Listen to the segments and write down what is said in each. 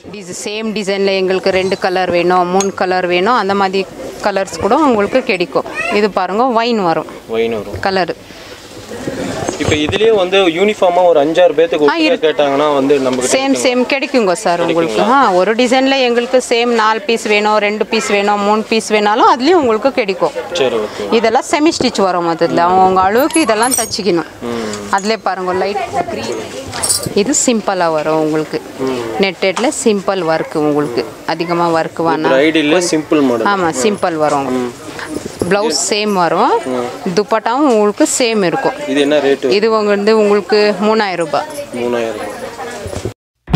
டிஸ் same டிசைனில் எங்களுக்கு ரெண்டு கலர் வேணும் மூணு கலர் வேணும் அந்த மாதிரி கலர்ஸ் கூட உங்களுக்கு கிடைக்கும் இது பாருங்க ஒயின் வரும் ஒயின் வரும் கலர் இப்போ இதுலயே வந்து யூனிஃபார்மா ஒரு அஞ்சாறு பேத்துக்கு ஒட்டுக்கா கேட்டாங்கன்னா வந்து நமக்கு சேம் சேம் கிடைக்குங்க சார் உங்களுக்கு ஆ ஒரு டிசைனில் எங்களுக்கு சேம் நாலு பீஸ் வேணும் ரெண்டு பீஸ் வேணும் மூணு பீஸ் வேணாலும் அதுலேயும் உங்களுக்கு கிடைக்கும் சரி ஓகே இதெல்லாம் செமி ஸ்டிச் வரும் அதில் அவங்க அளவுக்கு இதெல்லாம் தச்சுக்கணும் அதிலே பாருங்க லைட் க்ரீன் இது சிம்பிளாக வரும் உங்களுக்கு நெட்டெட்டில் சிம்பிள் ஒர்க் உங்களுக்கு அதிகமாக ஒர்க் வேணாம் பிரைடில் சிம்பிள் மாடல் ஆமாம் சிம்பிள் வரும் ப்ளவுஸ் சேம் வரும் துப்பட்டாவும் உங்களுக்கு சேம் இருக்கும் இது என்ன ரேட்டு இது வந்து உங்களுக்கு மூணாயிரம் ரூபாய் மூணாயிரம் ரூபாய்.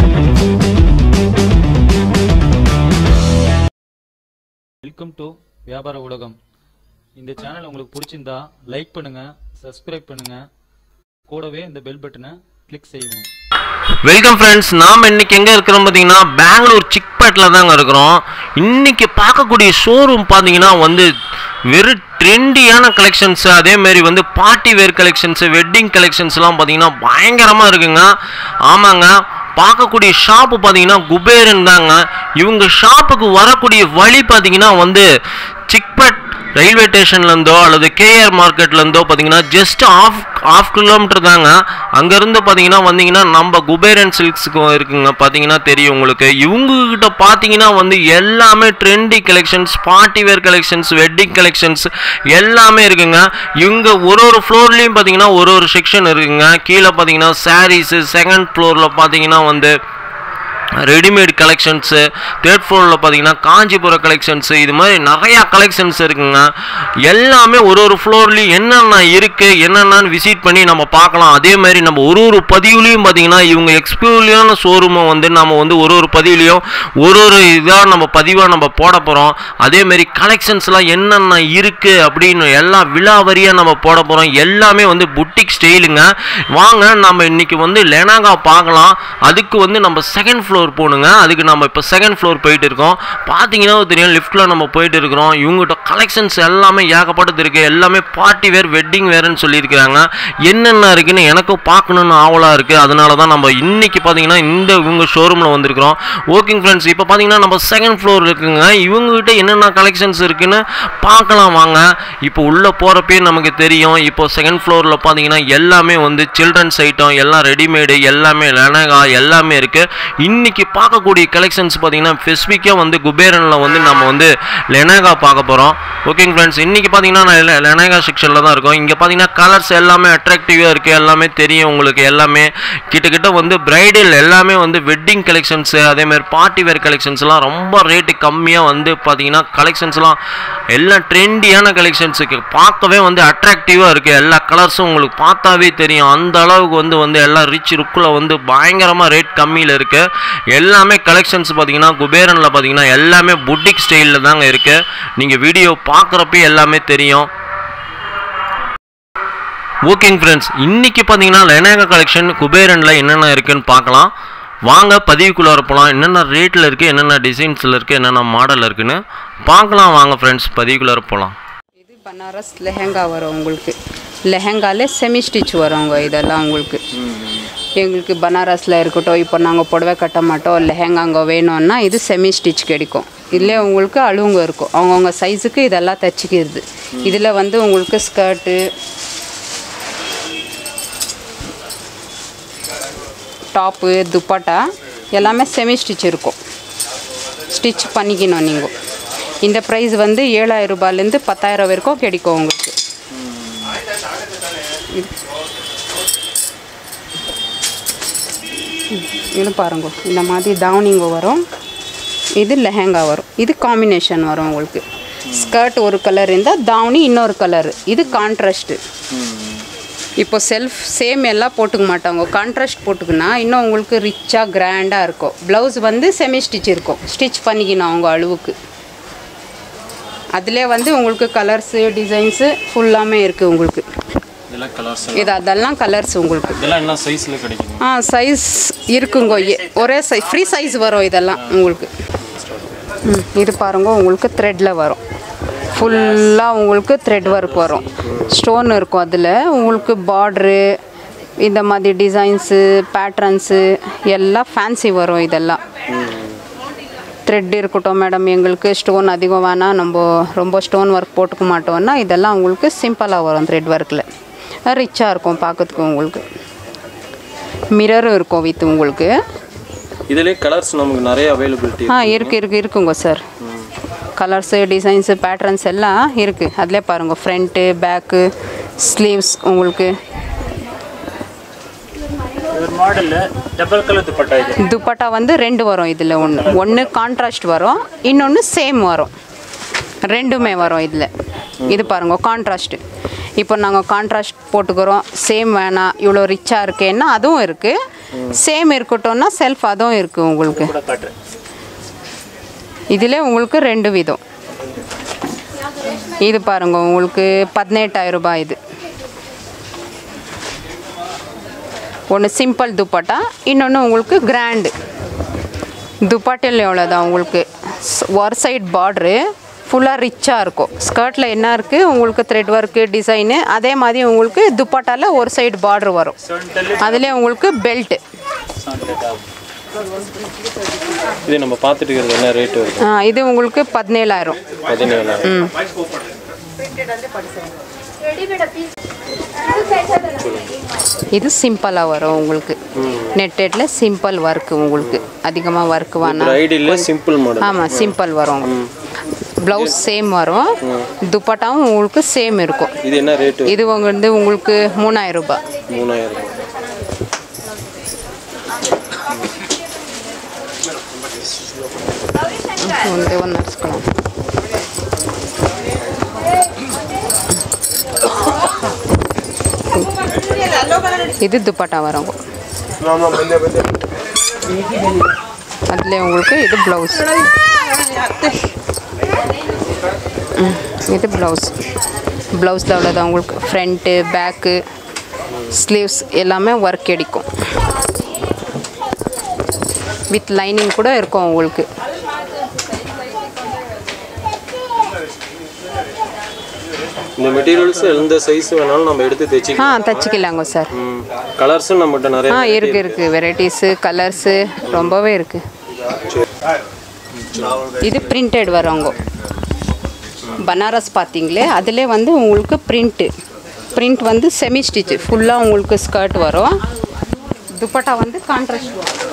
வெல்கம் டு வியாபார உலகம் இந்த சேனல் உங்களுக்கு பிடிச்சிருந்தா லைக் பண்ணுங்க சப்ஸ்கிரைப் பண்ணுங்க கூடவே இந்த பெல் பட்டனை கிளிக் செய்யவும் வெல்கம் ஃப்ரெண்ட்ஸ் நாம் இன்னைக்கு எங்கே இருக்கிறோம் பார்த்தீங்கன்னா பெங்களூர் சிக்பேட்டில் தாங்க இருக்கிறோம் இன்னைக்கு பார்க்கக்கூடிய ஷோரூம் பார்த்தீங்கன்னா வந்து வெறும் ட்ரெண்டியான கலெக்ஷன்ஸ் அதே மாதிரி வந்து பார்ட்டி வேர் கலெக்ஷன்ஸ் வெட்டிங் கலெக்ஷன்ஸ்லாம் பார்த்தீங்கன்னா பயங்கரமாக இருக்குங்க ஆமாங்க பார்க்கக்கூடிய ஷாப்பு பார்த்தீங்கன்னா குபேரன் தாங்க இவங்க ஷாப்புக்கு வரக்கூடிய வழி பார்த்தீங்கன்னா வந்து சிக்பட் ரயில்வே ஸ்டேஷன்லேருந்தோ அல்லது கேஆர் மார்க்கெட்லேருந்தோ பார்த்தீங்கன்னா ஜஸ்ட் ஆஃப் ஆஃப் கிலோமீட்டர் தாங்க அங்கேருந்து பார்த்தீங்கன்னா வந்தீங்கன்னா நம்ம குபேரன் சில்க்ஸுக்கு இருக்குங்க பார்த்தீங்கன்னா தெரியும் உங்களுக்கு இவங்ககிட்ட பார்த்தீங்கன்னா வந்து எல்லாமே trendy collections party wear collections wedding collections எல்லாமே இருக்குங்க இவங்க ஒரு ஒரு ஃப்ளோர்லேயும் பார்த்தீங்கன்னா ஒரு ஒரு செக்ஷன் இருக்குங்க கீழே பார்த்தீங்கன்னா சாரீஸு செகண்ட் ஃப்ளோரில் பார்த்தீங்கன்னா வந்து ரெடிமேட் கலெக்ஷன்ஸு தேர்ட் ஃப்ளோரில் பார்த்தீங்கன்னா காஞ்சிபுரம் கலெக்ஷன்ஸு இது மாதிரி நிறையா கலெக்ஷன்ஸ் இருக்குங்க எல்லாமே ஒரு ஒரு ஃப்ளோர்லேயும் என்னென்ன இருக்குது என்னென்னு விசிட் பண்ணி நம்ம பார்க்கலாம் அதே மாதிரி நம்ம ஒரு ஒரு பதிவுலையும் பார்த்தீங்கன்னா இவங்க எக்ஸ்க்ளூசிவான ஷோரூமை வந்து நம்ம வந்து ஒரு ஒரு பதிவுலையும் ஒரு ஒரு இதாக நம்ம பதிவாக நம்ம போட போகிறோம் அதே மாதிரி கலெக்ஷன்ஸ்லாம் என்னென்ன இருக்குது அப்படின்னு எல்லா விழாவரியாக நம்ம போட போகிறோம் எல்லாமே வந்து புட்டிக் ஸ்டைலுங்க வாங்க நம்ம இன்னைக்கு வந்து லெனாகா பார்க்கலாம் அதுக்கு வந்து நம்ம செகண்ட் ஃப்ளோர் போகணுங்க அதுக்கு நம்ம இப்போ செகண்ட் ஃப்ளோர் போயிட்டு இருக்கோம் பார்த்தீங்கன்னா தெரியும் லிஃப்ட்டில் நம்ம போயிட்டு இருக்கிறோம் இவங்ககிட்ட கலெக்ஷன்ஸ் எல்லாமே ஏகப்பட்டது இருக்குது எல்லாமே பார்ட்டி வேர் வெட்டிங் வேர்னு சொல்லியிருக்கிறாங்க என்னென்ன இருக்குன்னு எனக்கும் பார்க்கணுன்னு ஆவலாக இருக்குது அதனால தான் நம்ம இன்னைக்கு பார்த்தீங்கன்னா இந்த இவங்க ஷோரூமில் வந்திருக்கிறோம் ஓகேங்க ஃப்ரெண்ட்ஸ் இப்போ பார்த்தீங்கன்னா நம்ம செகண்ட் ஃப்ளோர் இருக்குங்க இவங்ககிட்ட என்னென்ன கலெக்ஷன்ஸ் இருக்குன்னு பார்க்கலாம் வாங்க இப்போ உள்ளே போகிறப்பே நமக்கு தெரியும் இப்போ செகண்ட் ஃப்ளோரில் பார்த்தீங்கன்னா எல்லாமே வந்து சில்ட்ரன்ஸ் ஐட்டம் எல்லாம் ரெடிமேடு எல்லாமே லெனகா எல்லாமே இருக்குது இன்னைக்கு பார்க்கக்கூடிய கலெக்ஷன்ஸ் பார்த்தீங்கன்னா ஸ்பெசிஃபிக்காக வந்து குபேரனில் வந்து நம்ம வந்து லெனகா பார்க்க போகிறோம் ஓகேங்க ஃப்ரெண்ட்ஸ் இன்னைக்கு பார்த்தீங்கன்னா நான் லெ- லெனகா செக்ஷனில் தான் இருக்கோம் இங்கே பார்த்தீங்கன்னா கலர்ஸ் எல்லாமே அட்ராக்டிவாக இருக்குது எல்லாமே தெரியும் உங்களுக்கு எல்லாமே கிட்டத்தட்ட வந்து பிரைடல் எல்லாமே வந்து வெட்டிங் கலெக்ஷன்ஸு அதேமாதிரி பார்ட்டி வேர் கலெக்ஷன்ஸ்லாம் ரொம்ப ரேட்டு கம்மியாக வந்து பார்த்தீங்கன்னா கலெக்ஷன்ஸ்லாம் எல்லாம் ட்ரெண்டியான கலெக்ஷன்ஸுக்கு பார்க்கவே வந்து அட்ராக்டிவாக இருக்குது எல்லா கலர்ஸும் உங்களுக்கு பார்த்தாவே தெரியும் அந்த அளவுக்கு வந்து வந்து எல்லாம் ரிச் லுக்கில் வந்து பயங்கரமாக ரேட் கம்மியில் இருக்குது எல்லாமே கலெக்ஷன்ஸ் பார்த்தீங்கன்னா குபேரனில் பார்த்தீங்கன்னா எல்லாமே புட்டிக் ஸ்டைலில் தாங்க இருக்குது நீங்கள் வீடியோ பார்க்குறப்பே எல்லாமே தெரியும் ஓகேங்க ஃப்ரெண்ட்ஸ் இன்னைக்கு பார்த்தீங்கன்னா லெனகா கலெக்ஷன் குபேரனில் என்னென்ன இருக்குன்னு பார்க்கலாம் வாங்க பதிவுக்குள்ளே போகலாம் என்னென்ன ரேட்டில் இருக்குது என்னென்ன டிசைன்ஸில் இருக்குது என்னென்ன மாடல் இருக்குன்னு பார்க்கலாம் வாங்க ஃப்ரெண்ட்ஸ் பதிவுக்குள்ளே போகலாம் இது பனாரஸ் லெஹெங்கா வரும் உங்களுக்கு லெஹெங்காலே செமி ஸ்டிச் வருங்க இதெல்லாம் உங்களுக்கு எங்களுக்கு பனாரஸில் இருக்கட்டும் இப்போ நாங்கள் புடவை கட்ட மாட்டோம் லெஹெங்காங்க வேணும்னா இது செமி ஸ்டிச் கிடைக்கும் இதில் உங்களுக்கு அழுவுங்க இருக்கும் அவங்கவுங்க சைஸுக்கு இதெல்லாம் தச்சுக்கிறது இதில் வந்து உங்களுக்கு ஸ்கர்ட்டு டாப்பு துப்பட்டா எல்லாமே செமி ஸ்டிச் இருக்கும் ஸ்டிச் பண்ணிக்கணும் நீங்கள் இந்த ப்ரைஸ் வந்து ஏழாயிரம் ரூபாயிலேருந்து பத்தாயிரம் வரைக்கும் கிடைக்கும் உங்களுக்கு இது பாருங்க இந்த மாதிரி தாவணிங்க வரும் இது லெஹெங்கா வரும் இது காம்பினேஷன் வரும் உங்களுக்கு ஸ்கர்ட் ஒரு கலர் இருந்தால் தாவணி இன்னொரு கலர் இது கான்ட்ராஸ்ட்டு இப்போ செல்ஃப் சேம் எல்லாம் போட்டுக்க மாட்டாங்க கான்ட்ராஸ்ட் போட்டுக்கினா இன்னும் உங்களுக்கு ரிச்சாக கிராண்டாக இருக்கும் ப்ளவுஸ் வந்து செமி ஸ்டிச் இருக்கும் ஸ்டிச் பண்ணிக்கணும் அவங்க அளவுக்கு அதிலே வந்து உங்களுக்கு கலர்ஸு டிசைன்ஸு ஃபுல்லாமே இருக்குது உங்களுக்கு இதெல்லாம் கலர்ஸ் இது அதெல்லாம் கலர்ஸ் உங்களுக்கு இதெல்லாம் என்ன சைஸில் கிடைக்கும் ஆ சைஸ் இருக்குங்க எ- ஒரே சைஸ் ஃப்ரீ சைஸ் வரும் இதெல்லாம் உங்களுக்கு ம், இது பாருங்க உங்களுக்கு த்ரெட்டில் வரும் ஃபுல்லாக உங்களுக்கு த்ரெட் ஒர்க் வரும் ஸ்டோன் இருக்கும் அதில் உங்களுக்கு பார்ட்ரு இந்த மாதிரி டிசைன்ஸு பேட்ரன்ஸு எல்லாம் ஃபேன்சி வரும் இதெல்லாம் த்ரெட் இருக்கட்டும் மேடம் எங்களுக்கு ஸ்டோன் அதிகம் வேணாம் நம்ம ரொம்ப ஸ்டோன் ஒர்க் போட்டுக்க மாட்டோம்னா இதெல்லாம் உங்களுக்கு சிம்பிளாக வரும் த்ரெட் ஒர்க்கில் ரிச்சாக இருக்கும் பார்க்கறதுக்கு உங்களுக்கு மிரரும் இருக்கும் வித் உங்களுக்கு இதுலயே கலர்ஸ் நமக்கு நிறைய அவைலபிலிட்டி ஆ இருக்குது இருக்குது இருக்குங்க சார் கலர்ஸு டிசைன்ஸு பேட்டர்ன்ஸ் எல்லாம் இருக்குது அதிலே பாருங்கள் ஃப்ரண்ட்டு பேக்கு ஸ்லீவ்ஸ் உங்களுக்கு ஒரு மாடல் டபுள் கலர் துப்பட்டா இது துப்பட்டா வந்து ரெண்டு வரும் இதில் ஒன்று ஒன்று கான்ட்ராஸ்ட் வரும் இன்னொன்று சேம் வரும் ரெண்டுமே வரும் இதில் இது பாருங்க கான்ட்ராஸ்ட்டு இப்போ நாங்கள் கான்ட்ராஸ்ட் போட்டுக்கிறோம் சேம் வேணாம் இவ்வளோ ரிச்சாக இருக்கேன்னா அதுவும் இருக்குது சேம் இருக்கட்டும்னா செல்ஃப் அதுவும் இருக்குது உங்களுக்கு கூட காட்டுறேன் இதில் உங்களுக்கு ரெண்டு விதம் இது பாருங்க உங்களுக்கு பதினெட்டாயிரம் ரூபாய் இது ஒன்று சிம்பிள் துப்பட்டா இன்னொன்று உங்களுக்கு கிராண்டு துப்பாட்டில் எவ்வளோதான் உங்களுக்கு ஒரு சைட் பார்ட்ரு ஃபுல்லாக ரிச்சாக இருக்கும் ஸ்கர்ட்டில் என்ன இருக்குது உங்களுக்கு த்ரெட் ஒர்க்கு டிசைனு அதே மாதிரி உங்களுக்கு துப்பட்டாவில் ஒரு சைடு பார்ட்ரு வரும் சொண்டல் அதிலே உங்களுக்கு பெல்ட்டு சொண்டல் இது நம்ம பார்த்துட்டு இருக்கிறது என்ன ரேட் வருது இது உங்களுக்கு பதினேழாயிரம் பதினேழாயிரம் இது சிம்பிளாக வரும் உங்களுக்கு நெட்டெட்டில் சிம்பிள் ஒர்க்கு உங்களுக்கு அதிகமாக ஒர்க் வேணாம் ஐடியில் சிம்பிள் மாடல் ஆமாம் சிம்பிள் வரும் ப்ளவுஸ் சேம் வரும் துப்பட்டாவும் உங்களுக்கு சேம் இருக்கும் இது என்ன ரேட்டு இது வந்து உங்களுக்கு மூணாயிரம் ரூபாய் மூணாயிரம் ரூபாய். ಒಂದೇ ಒಂದು ನಡ್ಸ್ಕೊಳ್ಳೋಣ இது துப்பட்டா வரும் அதில் உங்களுக்கு இது ப்ளவுஸ் இது ப்ளவுஸ் ப்ளவுஸில் அவ்வளோதான் உங்களுக்கு ஃப்ரண்ட்டு பேக்கு ஸ்லீவ்ஸ் எல்லாமே ஒர்க் அடிக்கும் வித் லைனிங் கூட இருக்கும் உங்களுக்கு இந்த மெட்டீரியல்ஸ் எந்த சைஸ் வேணாலும் நம்ம எடுத்து ஆ தைச்சிக்கலாம் தச்சுக்கலாங்க சார் கலர்ஸும் நம்மகிட்ட நிறைய ஆ இருக்குது இருக்குது வெரைட்டிஸு கலர்ஸு ரொம்பவே இருக்குது இது பிரிண்டட் வரவங்க பனாரஸ் பார்த்தீங்களே அதிலே வந்து உங்களுக்கு பிரிண்ட்டு பிரிண்ட் வந்து செமி ஸ்டிச் ஃபுல்லாக உங்களுக்கு ஸ்கர்ட் வரும் துப்பட்டா வந்து கான்ட்ராஸ்ட் வரும்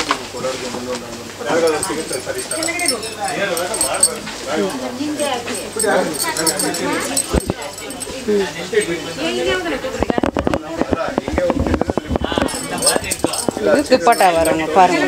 இது துப்பட்டா வருங்க பாருங்க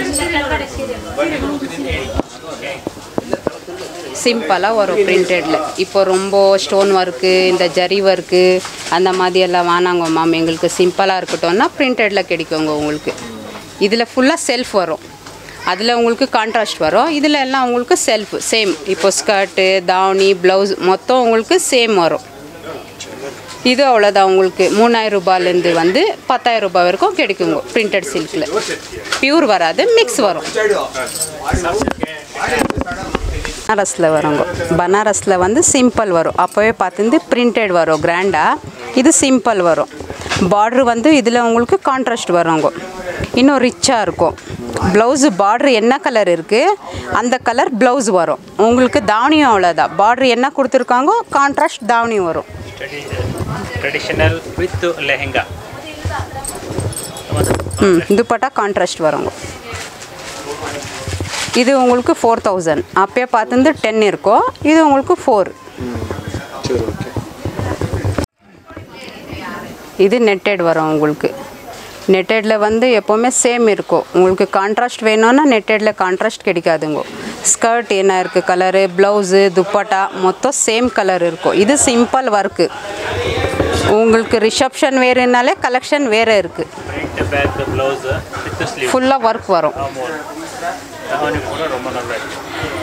சிம்பிளாக வரும் பிரிண்டடில் இப்போ ரொம்ப ஸ்டோன் ஒர்க்கு இந்த ஜரி ஒர்க்கு அந்த மாதிரி எல்லாம் வேணாங்க மேம் எங்களுக்கு சிம்பிளாக இருக்கட்டும்னா பிரிண்டடில் கிடைக்குங்க உங்களுக்கு இதில் ஃபுல்லாக செல்ஃப் வரும் அதில் உங்களுக்கு கான்ட்ராஸ்ட் வரும் இதில் எல்லாம் உங்களுக்கு செல்ஃப் சேம் இப்போ ஸ்கர்ட்டு தாவணி ப்ளவுஸ் மொத்தம் உங்களுக்கு சேம் வரும் இது அவ்வளோதான் உங்களுக்கு மூணாயிரம் ரூபாயிலேருந்து வந்து பத்தாயிரம் ரூபாய் வரைக்கும் கிடைக்குங்க பிரிண்டட் சில்கில் பியூர் வராது மிக்ஸ் வரும் பனாரஸில் வருங்க பனாரஸில் வந்து சிம்பிள் வரும் அப்போவே பார்த்துருந்து பிரிண்டட் வரும் கிராண்டாக இது சிம்பிள் வரும் பார்ட்ரு வந்து இதில் உங்களுக்கு கான்ட்ராஸ்ட் வருங்க இன்னும் ரிச்சாக இருக்கும் ப்ளவுஸு பார்ட்ரு என்ன கலர் இருக்குது அந்த கலர் ப்ளவுஸ் வரும் உங்களுக்கு தாவணியும் அவ்வளோதான் பார்ட்ரு என்ன கொடுத்துருக்காங்கோ கான்ட்ராஸ்ட் தாவணியும் வரும் ಟ್ರೆಡಿಷನಲ್ ವಿತ್ ಲೆಹೆಂಗಾ ம் துப்பட்டா கான்ட்ராஸ்ட் வருங்க இது உங்களுக்கு ஃபோர் தௌசண்ட் அப்பயே பார்த்துருந்து டென் இருக்கும் இது உங்களுக்கு ஃபோர் சரி ஓகே இது நெட்டட் வரும் உங்களுக்கு நெட்டடில் வந்து எப்போவுமே சேம் இருக்கும் உங்களுக்கு கான்ட்ராஸ்ட் வேணும்னா நெட்டடில் கான்ட்ராஸ்ட் கிடைக்காதுங்க ஸ்கர்ட் என்ன இருக்குது கலரு ப்ளவுஸு துப்பட்டா மொத்தம் சேம் கலர் இருக்கும் இது சிம்பிள் ஒர்க்கு உங்களுக்கு ரிசப்ஷன் வேறுனாலே கலெக்ஷன் வேறு இருக்குது print back blouse with sleeve ஃபுல்லாக ஒர்க் வரும் ದಾವಣಿ ಕೂಡ ரொம்ப நல்லா இருக்கு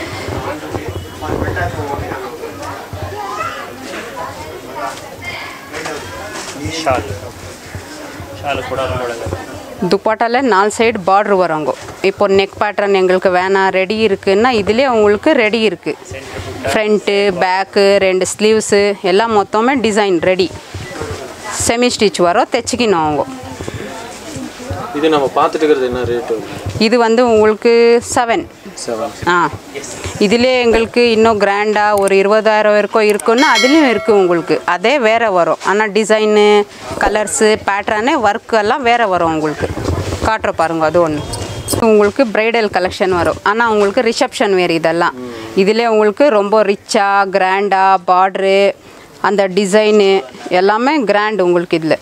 ಶಾಲ್ ಶಾಲ್ ಕೂಡ ரொம்ப அழகா இருக்கு துப்பாட்டால நாலு சைடு பார்டர் வருங்க இப்போ நெக் பேட்டர்ன் எங்களுக்கு வேணாம் ரெடி இருக்குன்னா இதுலேயே உங்களுக்கு ரெடி இருக்குது ஃப்ரண்ட்டு பேக்கு ரெண்டு ஸ்லீவ்ஸு எல்லாம் மொத்தமே டிசைன் ரெடி செமி ஸ்டிச் வரும் தைச்சிக்கணும் அவங்க இது நம்ம பார்த்துட்டு இருக்கிறது என்ன ரேட் இது வந்து உங்களுக்கு செவன் செவன் ஆ இதிலே எங்களுக்கு இன்னும் கிராண்டாக ஒரு இருபதாயிரம் வரைக்கும் இருக்குன்னா அதுலேயும் இருக்குது உங்களுக்கு அதே வேறு வரும் ஆனால் டிசைனு கலர்ஸு பேட்டர்னு ஒர்க் எல்லாம் வேறு வரும் உங்களுக்கு காட்டுற பாருங்க அது ஒன்று உங்களுக்கு பிரைடல் கலெக்ஷன் வரும் ஆனால் உங்களுக்கு ரிசப்ஷன் வேறு இதெல்லாம் இதிலே உங்களுக்கு ரொம்ப ரிச்சாக கிராண்டாக பார்ட்ரு அந்த டிசைனு எல்லாமே கிராண்ட் உங்களுக்கு இதில்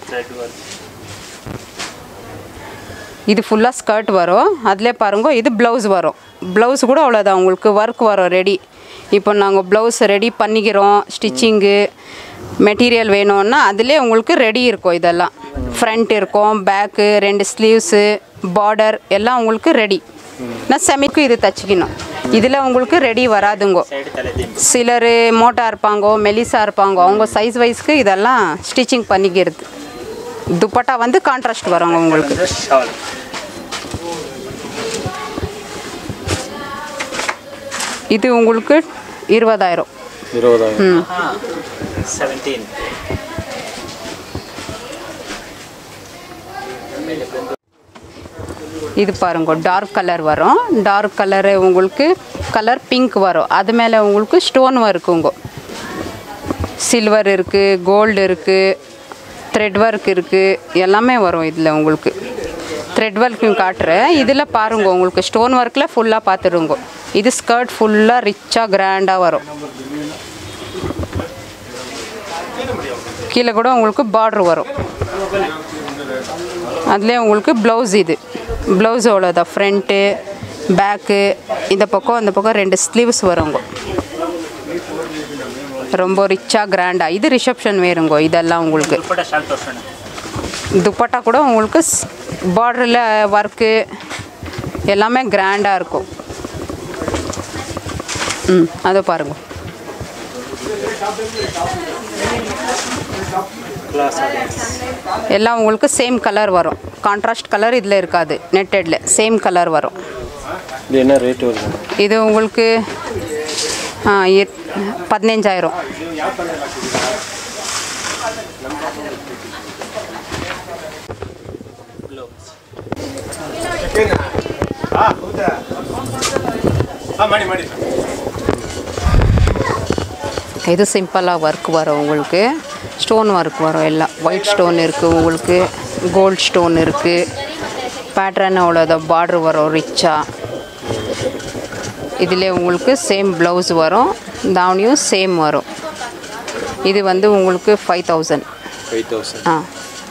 இது ஃபுல்லாக ஸ்கர்ட் வரும் அதிலே பாருங்க இது ப்ளவுஸ் வரும் ப்ளவுஸ் கூட அவ்வளோதான் உங்களுக்கு ஒர்க் வரும் ரெடி இப்போ நாங்கள் ப்ளவுஸ் ரெடி பண்ணிக்கிறோம் ஸ்டிச்சிங்கு மெட்டீரியல் வேணும்னா அதிலே உங்களுக்கு ரெடி இருக்கும் இதெல்லாம் ஃப்ரண்ட் இருக்கும் பேக்கு ரெண்டு ஸ்லீவ்ஸு பார்டர் எல்லாம் உங்களுக்கு ரெடி நான் செமிக்கு இது தச்சுக்கணும் இதில் உங்களுக்கு ரெடி வராதுங்கோ சிலர் மோட்டா இருப்பாங்கோ மெலிசா இருப்பாங்கோ அவங்க சைஸ் வைஸ்க்கு இதெல்லாம் ஸ்டிச்சிங் பண்ணிக்கிறது துப்பட்டா வந்து கான்ட்ராஸ்ட் வருங்க உங்களுக்கு ஷால் இது உங்களுக்கு இருபதாயிரம் இருபதாயிரம் ம் செவன்டீன் இது பாருங்க டார்க் கலர் வரும் டார்க் கலரு உங்களுக்கு கலர் பிங்க் வரும் அது மேலே உங்களுக்கு ஸ்டோன் இருக்குங்க சில்வர் இருக்குது கோல்டு இருக்குது த்ரெட் ஒர்க் இருக்குது எல்லாமே வரும் இதில் உங்களுக்கு த்ரெட் ஒர்க்கும் காட்டுறேன் இதில் பாருங்க உங்களுக்கு ஸ்டோன் ஒர்க்கில் ஃபுல்லாக பார்த்துடுங்க இது ஸ்கர்ட் ஃபுல்லாக ரிச்சாக கிராண்டாக வரும் கீழே கூட உங்களுக்கு பார்டர் வரும் அதுலேயே உங்களுக்கு ப்ளவுஸ் இது ப்ளவுஸ் அவ்வளோதான் ஃப்ரண்ட்டு பேக்கு இந்த பக்கம் இந்த பக்கம் ரெண்டு ஸ்லீவ்ஸ் வருங்க ரொம்ப ரிச்சாக கிராண்டாக இது ரிசப்ஷன் வேறுங்கோ இதெல்லாம் உங்களுக்கு துப்பட்டா ஷால் தோஷணும் துப்பட்டா கூட உங்களுக்கு பார்டரில் ஒர்க்கு எல்லாமே கிராண்டாக இருக்கும் ம் அதை பாருங்க கிளாஸ் எல்லாம் உங்களுக்கு சேம் கலர் வரும் கான்ட்ராஸ்ட் கலர் இதில் இருக்காது நெட்டடில் சேம் கலர் வரும் இது என்ன ரேட் வருது இது உங்களுக்கு ஆ, இ- பதினஞ்சாயிரம் இது சிம்பிளாக ஒர்க் வரும் உங்களுக்கு ஸ்டோன் ஒர்க் வரும் எல்லாம் ஒயிட் ஸ்டோன் இருக்குது உங்களுக்கு கோல்ட் ஸ்டோன் இருக்குது பேட்டர்ன் அவ்வளோதான் பார்டர் வரும் ரிச்சாக இதில் உங்களுக்கு சேம் ப்ளவுஸ் வரும் தாவணியும் சேம் வரும் இது வந்து உங்களுக்கு ஃபைவ் தௌசண்ட் ஃபைவ் தௌசண்ட் ஆ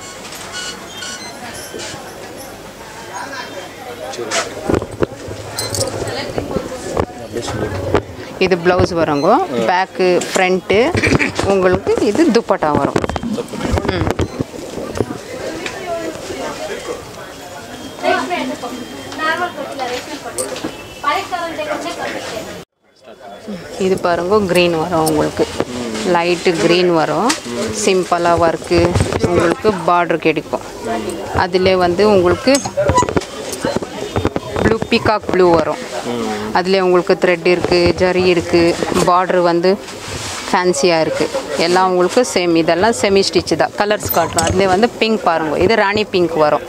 இது ப்ளவுஸ் வருங்க பேக்கு ஃப்ரண்ட்டு உங்களுக்கு இது துப்பட்டா வரும் ம் இது பாருங்க க்ரீன் வரும் உங்களுக்கு லைட்டு க்ரீன் வரும் சிம்பிளாக ஒர்க்கு உங்களுக்கு பார்டர் கிடைக்கும் அதில் வந்து உங்களுக்கு ப்ளூ பீகாக் ப்ளூ வரும் அதில் உங்களுக்கு த்ரெட் இருக்குது ஜரி இருக்குது பார்டர் வந்து ஃபேன்சியாக இருக்குது எல்லாம் உங்களுக்கு சேம் இதெல்லாம் செமி ஸ்டிச் தான் கலர்ஸ் காட்டுறோம் அதில் வந்து பிங்க் பாருங்க இது ராணி பிங்க் வரும்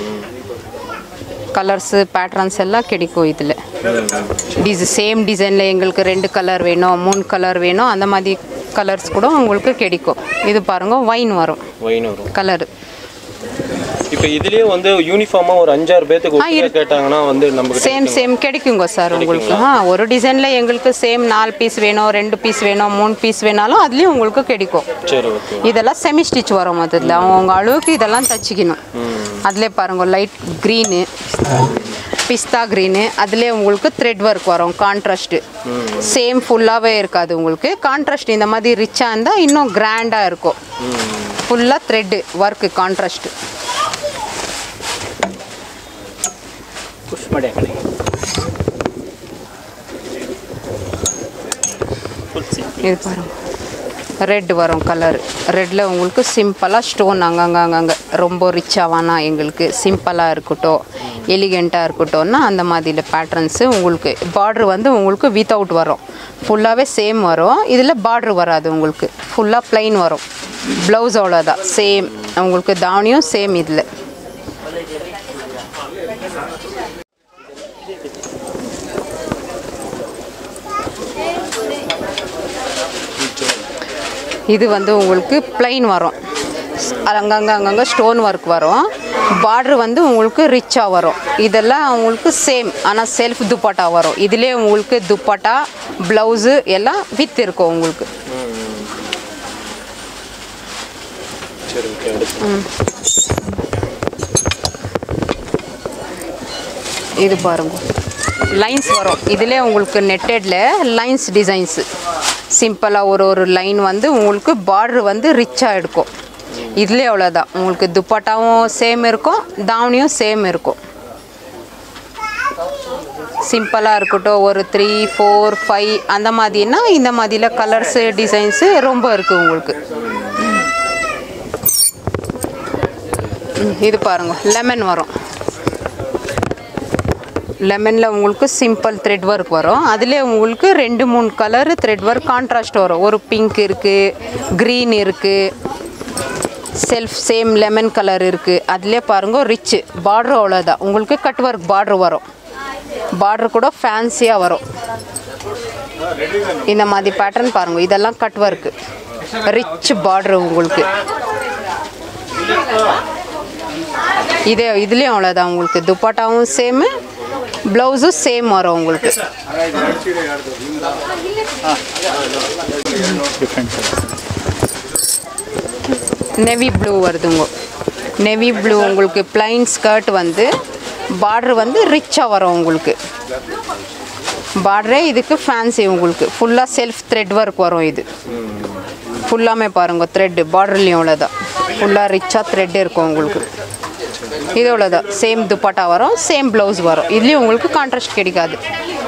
கலர்ஸு பேட்டர்ன்ஸ் எல்லாம் கிடைக்கும் இதில் டிஸ் சேம் டிசைனில் எங்களுக்கு ரெண்டு கலர் வேணும் மூணு கலர் வேணும் அந்த மாதிரி கலர்ஸ் கூட உங்களுக்கு கிடைக்கும் இது பாருங்க ஒயின் வரும் ஒயின் வரும் கலர் இப்போ இதுலயே வந்து யூனிஃபார்மா ஒரு அஞ்சாறு பேத்துக்கு ஒட்டுக்கா கேட்டாங்கன்னா வந்து நமக்கு சேம் சேம் கிடைக்குங்க சார் உங்களுக்கு ஆ ஒரு டிசைனில் எங்களுக்கு சேம் நாலு பீஸ் வேணும் ரெண்டு பீஸ் வேணும் மூணு பீஸ் வேணாலும் அதுலேயும் உங்களுக்கு கிடைக்கும் சரி ஓகே இதெல்லாம் செமி ஸ்டிச் வரும் அதில் அவங்க அளவுக்கு இதெல்லாம் தச்சுக்கணும் அதிலே பாருங்க லைட் க்ரீனு பிஸ்தா க்ரீனு அதிலே உங்களுக்கு த்ரெட் ஒர்க் வரும் கான்ட்ராஸ்ட்டு சேம் ஃபுல்லாகவே இருக்காது உங்களுக்கு கான்ட்ராஸ்ட் இந்த மாதிரி ரிச்சாக இருந்தால் இன்னும் கிராண்டாக இருக்கும் ஃபுல்லாக த்ரெட்டு ஒர்க்கு கான்ட்ராஸ்ட்டு ಪುಷ್ ಮಾಡಿ ಆ ಕಡೆಗೆ ಫುಲ್ ಸಿಂಪಲ್ இது பாருங்க ரெட் வரும் கலர் ரெட்டில் உங்களுக்கு சிம்பிளாக ஸ்டோன் அங்கங்க அங்கங்க ரொம்ப ரிச்சாக வேணாம் எங்களுக்கு சிம்பிளாக இருக்கட்டும் எலிகெண்ட்டாக இருக்கட்டும்னா அந்த மாதிரில பேட்டர்ன்ஸு உங்களுக்கு பார்ட்ரு வந்து உங்களுக்கு வித்தவுட் வரும் ஃபுல்லாகவே சேம் வரும் இதில் பார்ட்ரு வராது உங்களுக்கு ஃபுல்லாக ப்ளைன் வரும் ப்ளவுஸ் அவ்வளோதான் சேம் உங்களுக்கு தாவணியும் சேம் இதில் இது வந்து உங்களுக்கு பிளைன் வரும் அங்கங்கே அங்கங்கே ஸ்டோன் ஒர்க் வரும் பார்டர் வந்து உங்களுக்கு ரிச்சாக வரும் இதெல்லாம் உங்களுக்கு சேம் ஆனால் செல்ஃப் துப்பட்டா வரும் இதுலேயே உங்களுக்கு துப்பட்டா ப்ளவுஸு எல்லாம் வித் இருக்கும் உங்களுக்கு சரி ஓகே அடுத்து இது பாருங்க லைன்ஸ் வரும் இதிலே உங்களுக்கு நெட்டடில் லைன்ஸ் டிசைன்ஸு சிம்பிளாக ஒரு ஒரு லைன் வந்து உங்களுக்கு பார்டர் வந்து ரிச்சாக எடுக்கும் இதுலேயே அவ்வளோதான் உங்களுக்கு துப்பட்டாவும் சேம் இருக்கும் தாவணியும் சேம் இருக்கும் சிம்பிளாக இருக்கட்டும் ஒரு த்ரீ ஃபோர் ஃபைவ் அந்த மாதிரினா இந்த மாதிரில கலர்ஸு டிசைன்ஸு ரொம்ப இருக்குது உங்களுக்கு ம், இது பாருங்க லெமன் வரும் லெமனில் உங்களுக்கு சிம்பிள் த்ரெட் ஒர்க் வரும் அதிலே உங்களுக்கு ரெண்டு மூணு கலரு த்ரெட் ஒர்க் கான்ட்ராஸ்ட் வரும் ஒரு பிங்க் இருக்குது க்ரீன் இருக்குது செல்ஃப் சேம் லெமன் கலர் இருக்குது அதிலே பாருங்க ரிச்சு பார்டர் அவ்வளோதான் உங்களுக்கு கட் ஒர்க் பார்டர் வரும் பார்டர் கூட ஃபேன்சியாக வரும் இந்த மாதிரி பேட்டர்ன் பாருங்க இதெல்லாம் கட் ஒர்க்கு ரிச் பார்டர் உங்களுக்கு இதே இதுலேயும் அவ்வளோதான் உங்களுக்கு துப்பட்டாவும் சேமு ப்ளவுஸும் சேம் வரும் உங்களுக்கு டிஃப்ரெண்ட் நெவி ப்ளூ வருதுங்க நெவி ப்ளூ உங்களுக்கு பிளைன் ஸ்கர்ட் வந்து பார்டர் வந்து ரிச்சாக வரும் உங்களுக்கு பார்டரே இதுக்கு ஃபேன்சி உங்களுக்கு ஃபுல்லாக செல்ஃப் த்ரெட் ஒர்க் வரும் இது ஃபுல்லாமே பாருங்க த்ரெட்டு பார்டர்லேயும் அவ்வளோதான் ஃபுல்லாக ரிச்சாக த்ரெட் இருக்கும் உங்களுக்கு இது அவ்வளோதான் சேம் துப்பட்டா வரும் சேம் ப்ளவுஸ் வரும் இதுலேயும் உங்களுக்கு கான்ட்ராஸ்ட் கிடைக்காது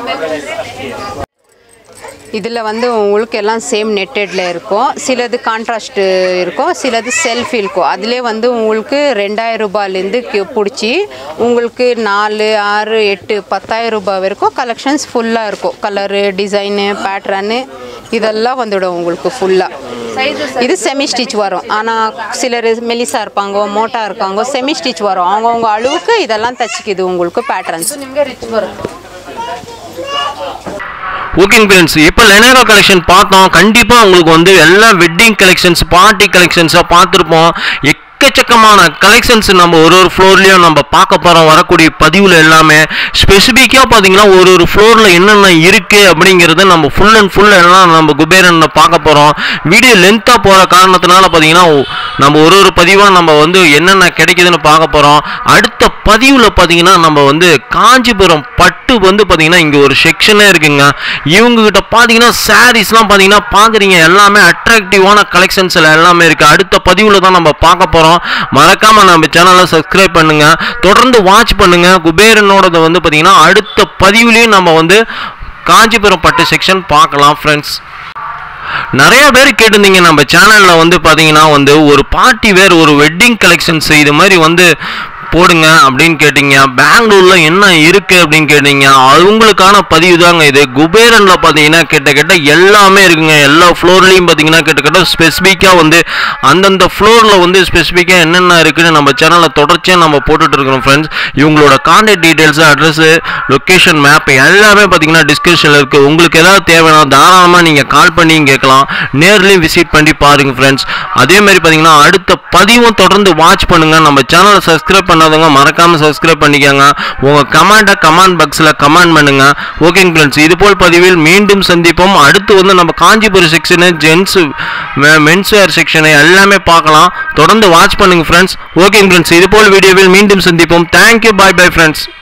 இதில் வந்து உங்களுக்கு எல்லாம் சேம் நெட்டடில் இருக்கும் சிலது கான்ட்ராஸ்ட் இருக்கும் சிலது செல்ஃப் இருக்கும் அதிலே வந்து உங்களுக்கு ரெண்டாயிரம் ரூபாயிலேருந்து பிடிச்சி உங்களுக்கு நாலு ஆறு எட்டு பத்தாயிரம் ரூபாய் வரைக்கும் கலெக்ஷன்ஸ் ஃபுல்லாக இருக்கும் கலரு டிசைனு பேட்ரனு இதெல்லாம் வந்துடும் உங்களுக்கு ஃபுல்லாக இது செமி ஸ்டிச் வரும் ஆனால் சிலர் மெலிசா இருப்பாங்க மோட்டா இருக்காங்க செமி ஸ்டிச் வரும் அவங்கவுங்க அளவுக்கு இதெல்லாம் தச்சுக்குது உங்களுக்கு பேட்டர்ன்ஸ் ஓகேங்க ஃப்ரெண்ட்ஸ் இப்போ லெனரோ கலெக்ஷன் பார்த்தோம் கண்டிப்பாக உங்களுக்கு வந்து எல்லா வெட்டிங் கலெக்ஷன்ஸ் பார்ட்டி கலெக்ஷன்ஸாக பார்த்துருப்போம் எக்கச்சக்கமான கலெக்ஷன்ஸ் நம்ம ஒரு ஒரு ஃப்ளோர்லேயும் நம்ம பார்க்க போகிறோம் வரக்கூடிய பதிவில் எல்லாமே ஸ்பெசிஃபிக்காக பார்த்தீங்கன்னா ஒரு ஒரு ஃப்ளோரில் என்னென்ன இருக்குது அப்படிங்கிறத நம்ம ஃபுல் அண்ட் ஃபுல் எல்லாம் நம்ம குபேரனில் பார்க்க போகிறோம் வீடியோ லென்த்தாக போகிற காரணத்தினால பார்த்தீங்கன்னா நம்ம ஒரு ஒரு பதிவாக நம்ம வந்து என்னென்ன கிடைக்குதுன்னு பார்க்க போகிறோம் அடுத்த பதிவில் பார்த்தீங்கன்னா நம்ம வந்து காஞ்சிபுரம் பட்டு வந்து பார்த்தீங்கன்னா இங்கே ஒரு செக்ஷனே இருக்குங்க இவங்க கிட்ட பார்த்தீங்கன்னா சாரீஸ்லாம் பார்த்தீங்கன்னா பார்க்குறீங்க எல்லாமே அட்ராக்டிவான கலெக்ஷன்ஸில் எல்லாமே இருக்குது அடுத்த பதிவில் தான் நம்ம பார்க்க போகிறோம் மறக்காமல் நம்ம சேனலை சப்ஸ்கிரைப் பண்ணுங்க தொடர்ந்து வாட்ச் பண்ணுங்க குபேரனோடது வந்து பார்த்தீங்கன்னா அடுத்த பதிவுலேயும் நம்ம வந்து காஞ்சிபுரம் பட்டு செக்ஷன் பார்க்கலாம் ஃப்ரெண்ட்ஸ் நிறைய பேர் கேட்டிருந்தீங்க நம்ம சேனலில் வந்து பார்த்தீங்கன்னா வந்து ஒரு பார்ட்டி வேர் ஒரு வெட்டிங் கலெக்ஷன்ஸ் இது மாதிரி வந்து போடுங்க அப்படின்னு கேட்டீங்க பெங்களூரில் என்ன இருக்குது அப்படின்னு கேட்டீங்க அவங்களுக்கான பதிவு தாங்க இது குபேரனில் பார்த்தீங்கன்னா கிட்டத்தட்ட எல்லாமே இருக்குங்க எல்லா ஃப்ளோர்லேயும் பார்த்தீங்கன்னா கிட்டத்தட்ட ஸ்பெசிஃபிக்காக வந்து அந்தந்த ஃப்ளோரில் வந்து ஸ்பெசிஃபிக்காக என்னென்ன இருக்குன்னு நம்ம சேனலில் தொடர்ச்சியாக நம்ம போட்டுட்டு இருக்கிறோம் ஃப்ரெண்ட்ஸ் இவங்களோட contact details address location map எல்லாமே பார்த்தீங்கன்னா டிஸ்கிரிப்ஷனில் இருக்குது உங்களுக்கு ஏதாவது தேவைன்னா தாராளமாக நீங்கள் கால் பண்ணி கேட்கலாம் நேர்லேயும் விசிட் பண்ணி பாருங்க ஃப்ரெண்ட்ஸ் அதே மாதிரி பார்த்தீங்கன்னா அடுத்த பதிவும் தொடர்ந்து வாட்ச் பண்ணுங்கள் நம்ம சேனலை சப்ஸ்கிரைப் பண்ணாதவங்க மறக்காமல் சப்ஸ்கிரைப் பண்ணிக்கோங்க உங்கள் கமெண்ட்டை கமெண்ட் பாக்ஸில் கமெண்ட் பண்ணுங்க ஓகேங்க ஃப்ரெண்ட்ஸ் இது போல் பதிவில் மீண்டும் சந்திப்போம் அடுத்து வந்து நம்ம Kanchipuram section gents men's wear section எல்லாமே பார்க்கலாம் தொடர்ந்து வாட்ச் பண்ணுங்க ஃப்ரெண்ட்ஸ் ஓகேங்க ஃப்ரெண்ட்ஸ் இது போல் வீடியோவில் மீண்டும் சந்திப்போம் தேங்க்யூ பாய் பை ஃப்ரெண்ட்ஸ்